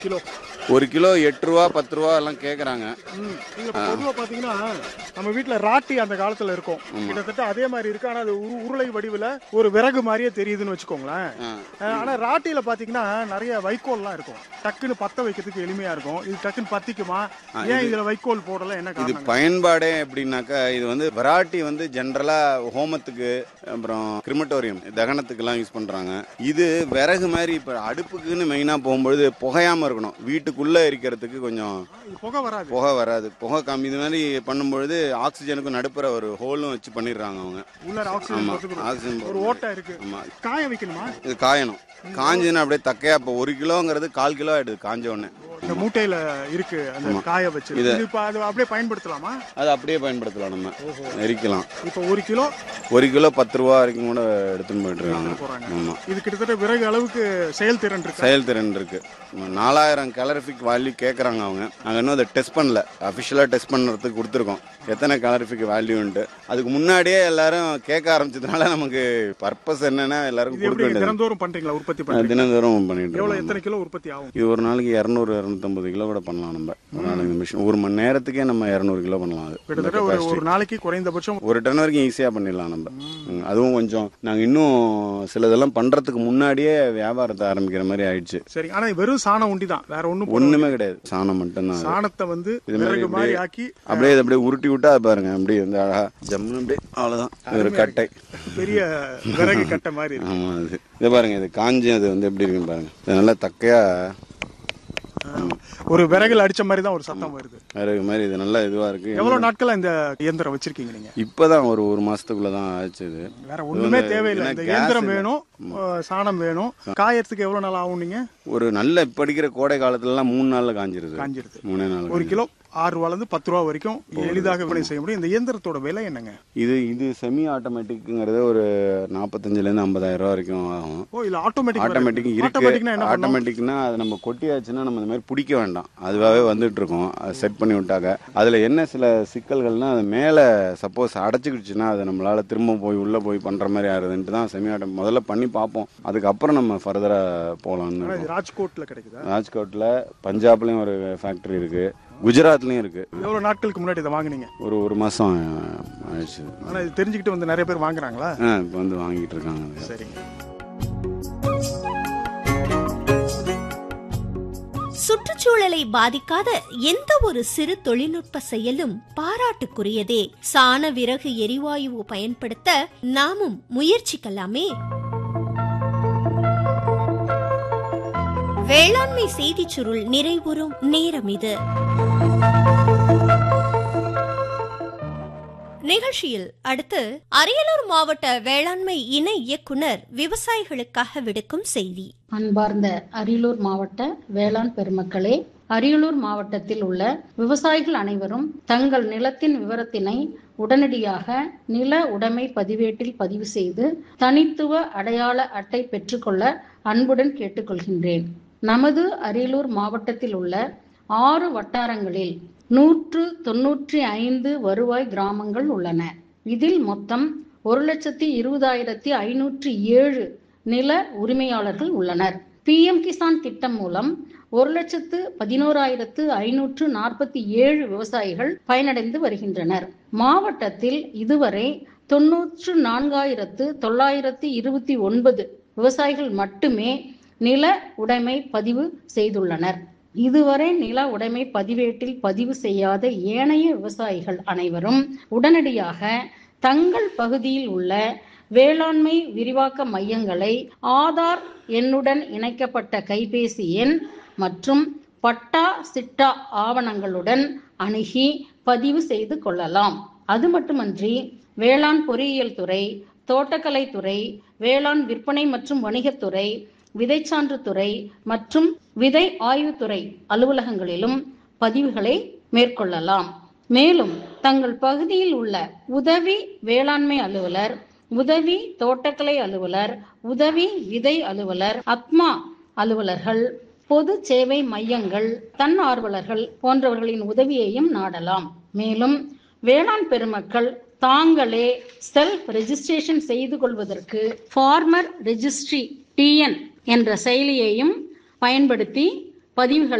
Kilo ஒரு kilo எட்டு ரூபா பத்து ரூபா எல்லாம் கேட்குறாங்க ம் நீங்க பொதுவா பாத்தீங்கன்னா நம்ம வீட்ல ராட்டி அந்த காலத்துல இருக்கும் கிட்டத்தட்ட அதே மாதிரி இருக்கு ஆனா அது உரு- உருளை வடிவுல ஒரு விறகு மாதிரியே தெரியுதுன்னு வச்சுக்கோங்களேன் அஹ், ஆனா ராட்டியில பாத்தீங்கன்னா நிறைய வைக்கோல்லாம் இருக்கும் டக்குன்னு பத்த வைக்கிறதுக்கு எளிமையா இருக்கும் இது டக்குன்னு பத்திக்குமா ஏன் இதுல வைக்கோல் போடல என்ன இது காரணம் பயன்பாடே எப்படின்னாக்கா இது வந்து வெராட்டி வந்து ஜென்ரலா ஹோமத்துக்கு அப்புறம் கிரிமட்டோரியம் தகனத்துக்கெல்லாம் யூஸ் பண்றாங்க இது விறகு மாதிரி இப்ப அடுப்புக்குன்னு மெயினா போகும்பொழுது புகையாம இருக்கணும் வீட்டுக்குள்ள இருக்கிறதுக்கு கொஞ்சம் இது புகை வராது புகை வராது புகை கம்மி இது மாதிரி பண்ணும்பொழுது ஆக்சிஜனுக்கும் நடுப்புற ஒரு ஹோலும் வச்சு பண்ணிடுறாங்க அவங்க உள்ள ஆக்சிஜன் ஆமா போறதுக்கு ஆக்சிஜன் ஒரு ஓட்டை இருக்கு ஆமா காய வைக்கணுமா இது காயணும் காஞ்சுன்னா அப்படியே தக்கையா இப்போ ஒரு கிலோங்கிறது கால் கிலோ ஆயிடுது காஞ்ச உடனே இந்த மூட்டையில இருக்கு அந்த காய வச்சு இது- இது இப்ப அது அப்படியே பயன்படுத்தலாமா அது அப்படியே பயன்படுத்தலாம் நம்ம எரிக்கலாம் இப்ப ஒரு கிலோ ஒரு கிலோ பத்து ரூபா வரைக்கும் கூட எடுத்துன்னு போயிட்டு இருக்காங்க போறாங்க ஆமா இது கிட்டத்தட்ட விறகு அளவுக்கு செயல்திறன் இருக்கு செயல்திறன் இருக்கு நாலாயிரம் கலரிஃபிக் வேல்யூ கேட்குறாங்க அவங்க நாங்கள் இன்னும் அதை டெஸ்ட் பண்ணல அஃபிஷியலாக டெஸ்ட் பண்ணுறதுக்கு கொடுத்துருக்கோம் எத்தனை கலரிஃபிக் வேல்யூன்ட்டு அதுக்கு முன்னாடியே எல்லாரும் கேட்க ஆரம்பிச்சதுனால நமக்கு பர்பஸ் என்னன்னா எல்லாருக்கும் இது கொடுக்க எப்படி வேண்டியது தினந்தோறும் பண்றீங்களா உற்பத்தி பண்றீங்க தினந்தோறும் பண்ணிட்டு எவ்வளவு இருக்கோம் எத்தனை கிலோ உற்பத்தி ஆகும் இது ஒரு நாளைக்கு இரநூறு இரநூத்தம்பது கிலோ கூட பண்ணலாம் நம்ம ஒரு நாளைக்கு மிஷின் ஒரு மணி நேரத்துக்கே நம்ம இரநூறு கிலோ பண்ணலாம் அது கிட்டத்தட்ட ஒரு ஒரு நாளைக்கு குறைந்தபட்சம் ஒரு டன் வரைக்கும் ஈஸியாக பண்ணிடலாம் நம்ம ம், அதுவும் கொஞ்சம் நாங்கள் இன்னும் சிலதெல்லாம் பண்ணுறதுக்கு முன்னாடியே வியாபாரத்தை ஆரம்பிக்கிற மாதிரி ஆயிடுச்சு சரி ஆனா வெறும் சாணம் உண்டி தான் வேற ஒண்ணும் போட ஒண்ணுமே கிடையாது சாணம் மட்டும்தான் அது. சாணத்தை வந்து இது மாதிரி விறகு மாதிரி அப்படியே- ஆக்கி அப்படியே இதை அப்படியே உருட்டி விட்டா அது பாருங்க அப்படியே வந்து அழகா ஜம்முன்னு அப்படியே அவ்வளவுதான் இது ஒரு கட்டை பெரிய விறகு கட்டை மாதிரி இருக்கு ஆமா அது இதை பாருங்க இது காஞ்சி அது வந்து எப்படி இருக்குன்னு பாருங்க இது நல்லா தக்கையா ஒரு விறகுல அடிச்ச மாதிரி தான் ஒரு சத்தம் வருது விறகு மாதிரி இது நல்லா இதுவா இருக்கு எவ்வளவு நாட்களா இந்த இயந்திரம் வச்சிருக்கீங்க நீங்க இப்பதான் ஒரு ஒரு மாசத்துக்குள்ள தான் ஆச்சு இது வேற ஒண்ணுமே வந்து தேவையில்லை என்ன இந்த gas இயந்திரம் இல்ல. வேணும் அஹ், சாணம் வேணும் காயறதுக்கு எவ்வளவு நாள் ஆகும் நீங்க ஒரு நல்ல இப்ப அடிக்கிற கோடை காலத்துல எல்லாம் மூணு நாள்ல காஞ்சிருது காஞ்சிருது மூணே நாள் ஒரு கிலோ ஆறு ரூபால இருந்து பத்து ரூபா வரைக்கும் எளிதாக விற்பனை செய்ய முடியும் இந்த இயந்திரத்தோட விலை என்னங்க இது இது செமி ஆட்டோமேட்டிக்ங்கிறது ஒரு நாற்பத்தஞ்சுல இருந்து ஐம்பதாயிரம் ரூபா வரைக்கும் ஆகும் ஓ இல்ல ஆட்டோமேட்டிக் ஆட்டோமேட்டிக் இருக்கு ஆட்டோமேட்டிக்னா என்ன பண்ணும் ஆட்டோமேட்டிக்னா அது நம்ம கொட்டியாச்சுன்னா நம்ம இந்த மாதிரி பிடிக்க வேண்டாம் அதுவாகவே வந்துட்டு இருக்கோம் அதை செட் பண்ணி விட்டாக்க அதுல என்ன சில சிக்கல்கள்னா அது மேலே சப்போஸ் அடைச்சிக்கிடுச்சுன்னா அது நம்மளால திரும்ப போய் உள்ள போய் பண்ற மாதிரி ஆகுதுன்ட்டு தான் செமி ஆட்டோ முதல்ல பண்ணி பார்ப்போம் அதுக்கப்புறம் நம்ம ஃபர்தரா போகலான்னு ஆனா இருக்கோம். இது ராஜ்கோட்ல கிடைக்குதா ராஜ்கோட்ல பஞ்சாப்லயும் ஒரு ஃபேக்டரி இருக்கு குஜராத்லயும் இருக்கு எவ்வளவு நாட்களுக்கு முன்னாடி இதை வாங்குனீங்க ஒரு ஒரு மாசம் ஆயிடுச்சு ஆனா இது தெரிஞ்சுக்கிட்டு வந்து நிறைய பேர் வாங்குறாங்களா ஆ இப்போ வந்து வாங்கிட்டு இருக்காங்க அது. சரிங்க சுற்றுச்சூழலை பாதிக்காத எந்த ஒரு சிறு தொழில்நுட்ப செயலும் பாராட்டுக்குரியதே சாண விறகு எரிவாயுவை பயன்படுத்த நாமும் முயற்சிக்கலாமே வேளாண்மை செய்திச் சுருள் நிறைவுறும் நேரம் இது நிகழ்ச்சியில் அடுத்து அரியலூர் மாவட்ட வேளாண்மை இணை இயக்குனர் விவசாயிகளுக்காக விடுக்கும் செய்தி அன்பார்ந்த அரியலூர் மாவட்ட வேளாண் பெருமக்களே அரியலூர் மாவட்டத்தில் உள்ள விவசாயிகள் அனைவரும் தங்கள் நிலத்தின் விவரத்தினை உடனடியாக நில உடைமை பதிவேட்டில் பதிவு செய்து தனித்துவ அடையாள அட்டை பெற்றுக்கொள்ள அன்புடன் கேட்டுக்கொள்கின்றேன் நமது அரியலூர் மாவட்டத்தில் உள்ள ஆறு வட்டாரங்களில் நூற்று தொன்னூற்றி ஐந்து வருவாய் கிராமங்கள் உள்ளன இதில் மொத்தம் ஒரு லட்சத்தி இருபதாயிரத்தி ஐநூற்றி ஏழு நில உரிமையாளர்கள் உள்ளனர் பிஎம் கிசான் திட்டம் மூலம் ஒரு லட்சத்து பதினோராயிரத்து ஐநூற்று நாற்பத்தி ஏழு விவசாயிகள் பயனடைந்து வருகின்றனர் மாவட்டத்தில் இதுவரை தொன்னூற்று நான்காயிரத்து தொள்ளாயிரத்து இருபத்தி ஒன்பது விவசாயிகள் மட்டுமே நில உடைமை பதிவு செய்துள்ளனர் இதுவரை நில உடைமை பதிவேட்டில் பதிவு செய்யாத ஏனைய விவசாயிகள் அனைவரும் உடனடியாக தங்கள் பகுதியில் உள்ள வேளாண்மை விரிவாக்க மையங்களை ஆதார் எண்ணுடன் இணைக்கப்பட்ட கைபேசி எண் மற்றும் பட்டா சிட்டா ஆவணங்களுடன் அணுகி பதிவு செய்து கொள்ளலாம் அது மட்டுமன்றி வேளாண் பொறியியல் துறை தோட்டக்கலை துறை வேளாண் விற்பனை மற்றும் வணிகத்துறை விதைச்சான்று துறை மற்றும் விதை ஆய்வுத்துறை அலுவலகங்களிலும் பதிவுகளை மேற்கொள்ளலாம் மேலும் தங்கள் பகுதியில் உள்ள உதவி வேளாண்மை அலுவலர் உதவி தோட்டக்கலை அலுவலர் உதவி விதை அலுவலர் அத்மா அலுவலர்கள் பொது சேவை மையங்கள் தன்னார்வலர்கள் போன்றவர்களின் உதவியையும் நாடலாம் மேலும் வேளாண் பெருமக்கள் தாங்களே செல்ஃப் ரெஜிஸ்ட்ரேஷன் செய்து கொள்வதற்கு ஃபார்மர் ரெஜிஸ்ட்ரி டிஎன் என்ற செயலியையும் பயன்படுத்தி பதிவுகளை